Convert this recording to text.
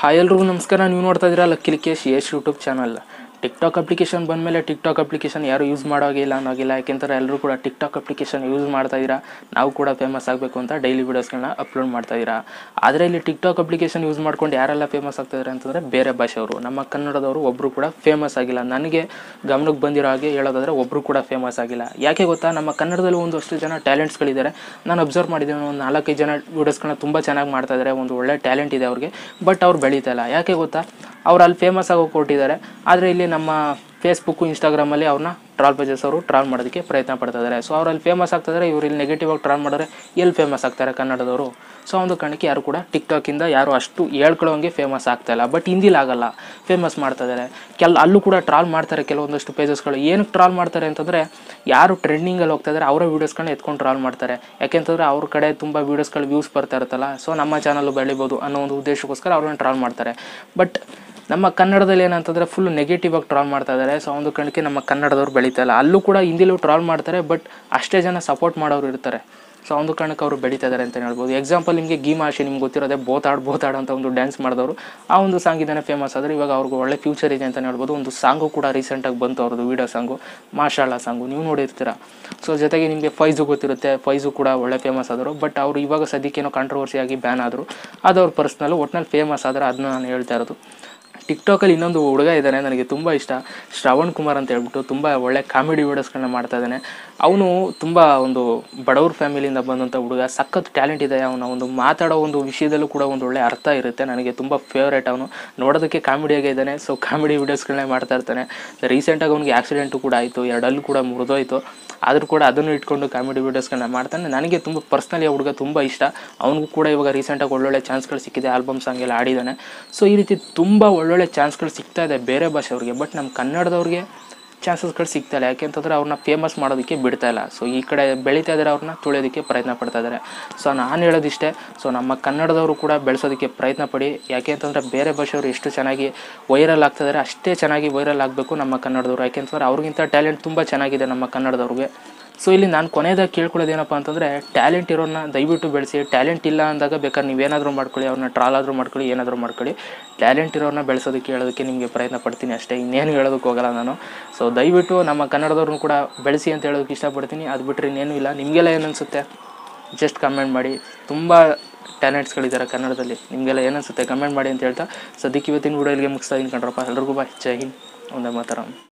hi ಎಲ್ರಿಗೂ ನಮಸ್ಕಾರ ನೀವು ನೋಡ್ತಾ ಇದ್ದೀರಾ Lucky Likesh Yash YouTube channel TikTok application ಬಂದಮೇಲೆ ಟಿಕ್ಟಾಕ್ ಅಪ್ಲಿಕೇಶನ್ ಯಾರು ಯೂಸ್ ಮಾಡೋಗಿಲ್ಲ ಅನ್ನೋಗಿಲ್ಲ ಯಾಕೆಂತಾರೆ ಎಲ್ಲರೂ ಕೂಡ ಟಿಕ್ಟಾಕ್ ಅಪ್ಲಿಕೇಶನ್ ಯೂಸ್ ಮಾಡ್ತಾ ಇದ್ದೀರಾ ನಾವು ಕೂಡ ಫೇಮಸ್ ಆಗಬೇಕು ಅಂತ ಡೈಲಿ ವೀಡಿಯೋಸ್ಗಳನ್ನ ಅಪ್ಲೋಡ್ ಮಾಡ್ತಾ ಇದ್ದೀರಾ ಆದರೆ ಇಲ್ಲಿ ಟಿಕ್ಟಾಕ್ ಅಪ್ಲಿಕೇಶನ್ ಯೂಸ್ ಮಾಡ್ಕೊಂಡು ಯಾರೆಲ್ಲ ಫೇಮಸ್ ಆಗ್ತಿದ್ದಾರೆ ಅಂತಂದರೆ ಬೇರೆ ಭಾಷೆಯವರು ನಮ್ಮ ಕನ್ನಡದವರು ಒಬ್ಬರು ಕೂಡ ಫೇಮಸ್ ಆಗಿಲ್ಲ ನನಗೆ ಗಮನಕ್ಕೆ ಬಂದಿರೋ ಹಾಗೆ ಹೇಳೋದಾದರೆ ಒಬ್ಬರು ಕೂಡ ಫೇಮಸ್ ಆಗಿಲ್ಲ ಯಾಕೆ ಗೊತ್ತಾ ನಮ್ಮ ಕನ್ನಡದಲ್ಲಿ ಒಂದಷ್ಟು ಜನ ಟ್ಯಾಲೆಂಟ್ಸ್ಗಳಿದ್ದಾರೆ ನಾನು ಅಬ್ಸರ್ವ್ ಮಾಡಿದ್ದೀನಿ ಒಂದು ನಾಲ್ಕೈದು ಜನ ವೀಡಿಯೋಸ್ಗಳನ್ನ ತುಂಬ ಚೆನ್ನಾಗಿ ಮಾಡ್ತಾ ಇದ್ದಾರೆ ಒಂದು ಒಳ್ಳೆ ಟ್ಯಾಲೆಂಟ್ ಇದೆ ಅವ್ರಿಗೆ ಬಟ್ ಅವ್ರು ಬೆಳೀತಾ ಇಲ್ಲ ಯಾಕೆ ಗೊತ್ತಾ ಅವ್ರು ಅಲ್ಲಿ ಫೇಮಸ್ ಆಗೋಗಿ ಕೊಟ್ಟಿದ್ದಾರೆ ಆದರೆ ಇಲ್ಲಿ ನಮ್ಮ ಫೇಸ್ಬುಕ್ಕು ಇನ್ಸ್ಟಾಗ್ರಾಮಲ್ಲಿ ಅವ್ರನ್ನ ಟ್ರಾಲ್ ಪೇಜಸ್ ಅವರು ಟ್ರಾಲ್ ಮಾಡೋದಕ್ಕೆ ಪ್ರಯತ್ನ ಪಡ್ತಾ ಇದ್ದಾರೆ ಸೊ ಅವ್ರಲ್ಲಿ ಫೇಮಸ್ ಆಗ್ತಿದ್ದಾರೆ ಇವ್ರು ಇಲ್ಲಿ ನೆಗೆಟಿವ್ ಆಗಿ ಟ್ರಾಲ್ ಮಾಡಿದ್ರೆ ಎಲ್ಲಿ ಫೇಮಸ್ ಆಗ್ತಾರೆ ಕನ್ನಡದವರು ಸೊ ಒಂದು ಕಾರಣಕ್ಕೆ ಯಾರು ಕೂಡ ಟಿಕ್ಟಾಕಿಂದ ಯಾರು ಅಷ್ಟು ಹೇಳ್ಕೊಳ್ಳೋಂಗೆ ಫೇಮಸ್ ಆಗ್ತಾ ಇಲ್ಲ ಬಟ್ ಹಿಂದಿಲಿ ಆಗಲ್ಲ ಫೇಮಸ್ ಮಾಡ್ತಾ ಇದ್ದಾರೆ ಕೆಲ ಅಲ್ಲೂ ಕೂಡ ಟ್ರಾಲ್ ಮಾಡ್ತಾರೆ ಕೆಲವೊಂದಷ್ಟು ಪೇಜಸ್ಗಳು ಏನಕ್ಕೆ ಟ್ರಾಲ್ ಮಾಡ್ತಾರೆ ಅಂತಂದರೆ ಯಾರು ಟ್ರೆಂಡಿಂಗಲ್ಲಿ ಹೋಗ್ತಾ ಇದ್ದಾರೆ ಅವರ ವೀಡಿಯೋಸ್ಗಳನ್ನ ಎತ್ಕೊಂಡು ಟ್ರಾಲ್ ಮಾಡ್ತಾರೆ ಯಾಕೆಂತಂದರೆ ಅವ್ರ ಕಡೆ ತುಂಬ ವೀಡಿಯೋಸ್ಗಳು ವ್ಯೂಸ್ ಬರ್ತಾ ಇರುತ್ತಲ್ಲ ಸೊ ನಮ್ಮ ಚಾನಲ್ ಬೆಳಿಬೋದು ಅನ್ನೋ ಒಂದು ಉದ್ದೇಶಕ್ಕೋಸ್ಕರ ಅವ್ರನ್ನ ಟ್ರಾಲ್ ಮಾಡ್ತಾರೆ ಬಟ್ ನಮ್ಮ ಕನ್ನಡದಲ್ಲಿ ಏನಂತಂದರೆ ಫುಲ್ ನೆಗೆಟಿವ್ ಆಗಿ ಟ್ರಾಲ್ ಮಾಡ್ತಾ ಇದ್ದಾರೆ ಸೊ ಒಂದು ಕಣಕ್ಕೆ ನಮ್ಮ ಕನ್ನಡದವ್ರು ಬೆಳೀತಾ ಇಲ್ಲ ಅಲ್ಲೂ ಕೂಡ ಹಿಂದಿಲೂ ಟ್ರಾಲ್ ಮಾಡ್ತಾರೆ ಬಟ್ ಅಷ್ಟೇ ಜನ ಸಪೋರ್ಟ್ ಮಾಡೋರು ಇರ್ತಾರೆ ಸೊ ಒಂದು ಕಾರಣಕ್ಕೆ ಅವರು ಬೆಳೀತಾ ಇದ್ದಾರೆ ಅಂತ ಹೇಳ್ಬೋದು ಎಕ್ಸಾಂಪಲ್ ನಿಮಗೆ ಗೀಮಾಶಿ ನಿಮ್ಗೆ ಗೊತ್ತಿರೋದೆ ಬೋತಾಡ್ ಬೋತಾಡ್ ಅಂತ ಒಂದು ಡ್ಯಾನ್ಸ್ ಮಾಡಿದವರು ಆ ಒಂದು ಸಾಂಗ್ ಇದ್ದಾನೆ ಫೇಮಸ್ ಆದರೆ ಇವಾಗ ಅವ್ರಿಗೆ ಒಳ್ಳೆ ಫ್ಯೂಚರ್ ಇದೆ ಅಂತ ಹೇಳ್ಬೋದು ಒಂದು ಸಾಂಗು ಕೂಡ ರೀಸೆಂಟಾಗಿ ಬಂತು ಅವ್ರದ್ದು ವೀಡಿಯೋ ಸಾಂಗು ಮಾಶಾಳ ಸಾಂಗು ನೀವು ನೋಡಿರ್ತೀರ ಸೊ ಜೊತೆಗೆ ನಿಮಗೆ ಫೈಜು ಗೊತ್ತಿರುತ್ತೆ ಫೈಜು ಕೂಡ ಒಳ್ಳೆ ಫೇಮಸ್ ಆದರು ಬಟ್ ಅವರು ಇವಾಗ ಸದ್ಯಕ್ಕೇನೋ ಕಾಂಟ್ರವರ್ಸಿ ಆಗಿ ಬ್ಯಾನ್ ಆದರು ಅದು ಅವ್ರ ಪರ್ಸ್ನಲ್ಲು ಒಟ್ನಲ್ಲಿ ಫೇಮಸ್ ಆದರೆ ಅದನ್ನ ನಾನು ಹೇಳ್ತಾ ಇರೋದು ಟಿಕ್ಟಾಕಲ್ಲಿ ಇನ್ನೊಂದು ಹುಡುಗ ಇದ್ದಾನೆ ನನಗೆ ತುಂಬ ಇಷ್ಟ ಶ್ರವಣ್ ಕುಮಾರ್ ಅಂತ ಹೇಳ್ಬಿಟ್ಟು ತುಂಬ ಒಳ್ಳೆ ಕಾಮಿಡಿ ವೀಡಿಯೋಸ್ಗಳನ್ನ ಮಾಡ್ತಾ ಇದ್ದಾನೆ ಅವನು ತುಂಬ ಒಂದು ಬಡವ್ರ ಫ್ಯಾಮಿಲಿಯಿಂದ ಬಂದಂಥ ಹುಡುಗ ಸಖತ್ ಟ್ಯಾಲೆಂಟ್ ಇದೆ ಅವನ ಒಂದು ಮಾತಾಡೋ ಒಂದು ವಿಷಯದಲ್ಲೂ ಕೂಡ ಒಂದು ಒಳ್ಳೆ ಅರ್ಥ ಇರುತ್ತೆ ನನಗೆ ತುಂಬ ಫೇವ್ರೇಟ್ ಅವನು ನೋಡೋದಕ್ಕೆ ಕಾಮಿಡಿಯಾಗೇ ಇದ್ದಾನೆ ಸೊ ಕಾಮಿಡಿ ವೀಡಿಯೋಸ್ಗಳನ್ನೇ ಮಾಡ್ತಾ ಇರ್ತಾನೆ ರೀಸೆಂಟಾಗಿ ಅವನಿಗೆ ಆಕ್ಸಿಡೆಂಟು ಕೂಡ ಆಯಿತು ಎರಡಲ್ಲೂ ಕೂಡ ಮುರಿದೋಯ್ತು ಆದರೂ ಕೂಡ ಅದನ್ನು ಇಟ್ಕೊಂಡು ಕಾಮಿಡಿ ವೀಡಿಯೋಸ್ಗಳನ್ನ ಮಾಡ್ತಾನೆ ನನಗೆ ತುಂಬ ಪರ್ಸ್ನಲಿ ಆ ಹುಡುಗ ತುಂಬ ಇಷ್ಟ ಅವನಿಗೂ ಕೂಡ ಇವಾಗ ರೀಸೆಂಟಾಗಿ ಒಳ್ಳೊಳ್ಳೆ ಚಾನ್ಸ್ಗಳು ಸಿಕ್ಕಿದೆ ಆಲ್ಬಮ್ ಸಾಂಗ್ ಎಲ್ಲ ಆಡಿದ್ದಾನೆ ಸೊ ಈ ರೀತಿ ತುಂಬ ಒಳ್ಳೊಳ್ಳೆ ಚಾನ್ಸ್ಗಳು ಸಿಗ್ತಾ ಇದೆ ಬೇರೆ ಭಾಷೆಯವ್ರಿಗೆ ಬಟ್ ನಮ್ಮ ಕನ್ನಡದವ್ರಿಗೆ ಚಾನ್ಸಸ್ಗಳು ಸಿಗ್ತಾ ಇಲ್ಲ ಯಾಕೆಂತಂದರೆ ಅವ್ರನ್ನ ಫೇಮಸ್ ಮಾಡೋದಕ್ಕೆ ಬಿಡ್ತಾ ಇಲ್ಲ ಸೊ ಈ ಕಡೆ ಬೆಳೀತಾ ಇದ್ದಾರೆ ಅವ್ರನ್ನ ತುಳಿಯೋದಕ್ಕೆ ಪ್ರಯತ್ನ ಪಡ್ತಾ ಇದ್ದಾರೆ ಸೊ ನಾನು ಹೇಳೋದಿಷ್ಟೇ ಸೊ ನಮ್ಮ ಕನ್ನಡದವರು ಕೂಡ ಬೆಳೆಸೋದಕ್ಕೆ ಪ್ರಯತ್ನ ಪಡಿ ಯಾಕೆ ಅಂತಂದರೆ ಬೇರೆ ಭಾಷೆಯವರು ಎಷ್ಟು ಚೆನ್ನಾಗಿ ವೈರಲ್ ಆಗ್ತಿದ್ದಾರೆ ಅಷ್ಟೇ ಚೆನ್ನಾಗಿ ವೈರಲ್ ಆಗಬೇಕು ನಮ್ಮ ಕನ್ನಡದವರು ಯಾಕೆಂತಂದ್ರೆ ಅವ್ರಿಗಿಂತ ಟ್ಯಾಲೆಂಟ್ ತುಂಬ ಚೆನ್ನಾಗಿದೆ ನಮ್ಮ ಕನ್ನಡದವ್ರಿಗೆ ಸೊ ಇಲ್ಲಿ ನಾನು ಕೊನೆಯದಾಗಿ ಕೇಳ್ಕೊಳ್ಳೋದು ಏನಪ್ಪ ಅಂತಂದರೆ ಟ್ಯಾಲೆಂಟ್ ಇರೋನ್ನ ದಯವಿಟ್ಟು ಬೆಳೆಸಿ ಟ್ಯಾಲೆಂಟ್ ಇಲ್ಲ ಅಂದಾಗ ಬೇಕಾದ್ರೆ ನೀವೇನಾದರೂ ಮಾಡ್ಕೊಳ್ಳಿ ಅವ್ರನ್ನ ಟ್ರಾಲ್ ಆದರೂ ಮಾಡ್ಕೊಳ್ಳಿ ಏನಾದರೂ ಮಾಡ್ಕೊಳ್ಳಿ ಟ್ಯಾಲೆಂಟ್ ಇರೋನ್ನ ಬೆಳೆಸೋದಕ್ಕೆ ಹೇಳೋದಕ್ಕೆ ನಿಮಗೆ ಪ್ರಯತ್ನ ಪಡ್ತೀನಿ ಅಷ್ಟೇ ಇನ್ನೇನು ಹೇಳೋದಕ್ಕೆ ಹೋಗಲ್ಲ ನಾನು ಸೊ ದಯವಿಟ್ಟು ನಮ್ಮ ಕನ್ನಡದವ್ರನ್ನ ಕೂಡ ಬೆಳೆಸಿ ಅಂತ ಹೇಳೋದಕ್ಕೆ ಇಷ್ಟಪಡ್ತೀನಿ ಅದು ಬಿಟ್ಟರೆ ಇನ್ನೇನು ಇಲ್ಲ ನಿಮಗೆಲ್ಲ ಏನು ಅನಿಸುತ್ತೆ ಜಸ್ಟ್ ಕಮೆಂಟ್ ಮಾಡಿ ತುಂಬ ಟ್ಯಾಲೆಂಟ್ಸ್ಗಳಿದ್ದಾರೆ ಕನ್ನಡದಲ್ಲಿ ನಿಮಗೆಲ್ಲ ಏನನ್ಸುತ್ತೆ ಕಮೆಂಟ್ ಮಾಡಿ ಅಂತ ಹೇಳ್ತಾ ಸದ್ಯಕ್ಕೆ ಇವತ್ತಿನ ವಿಡಿಯೋ ಇಲ್ಲಿಗೆ ಮುಗಿಸ್ತಾ ಇದ್ದೀನಿ ಕಣ್ರಪ್ಪ ಎಲ್ರಿಗೂ ಬಾಯ್ ಜೈ ಹಿಂದ್ ಒಂದೇ ಮಾತರಂ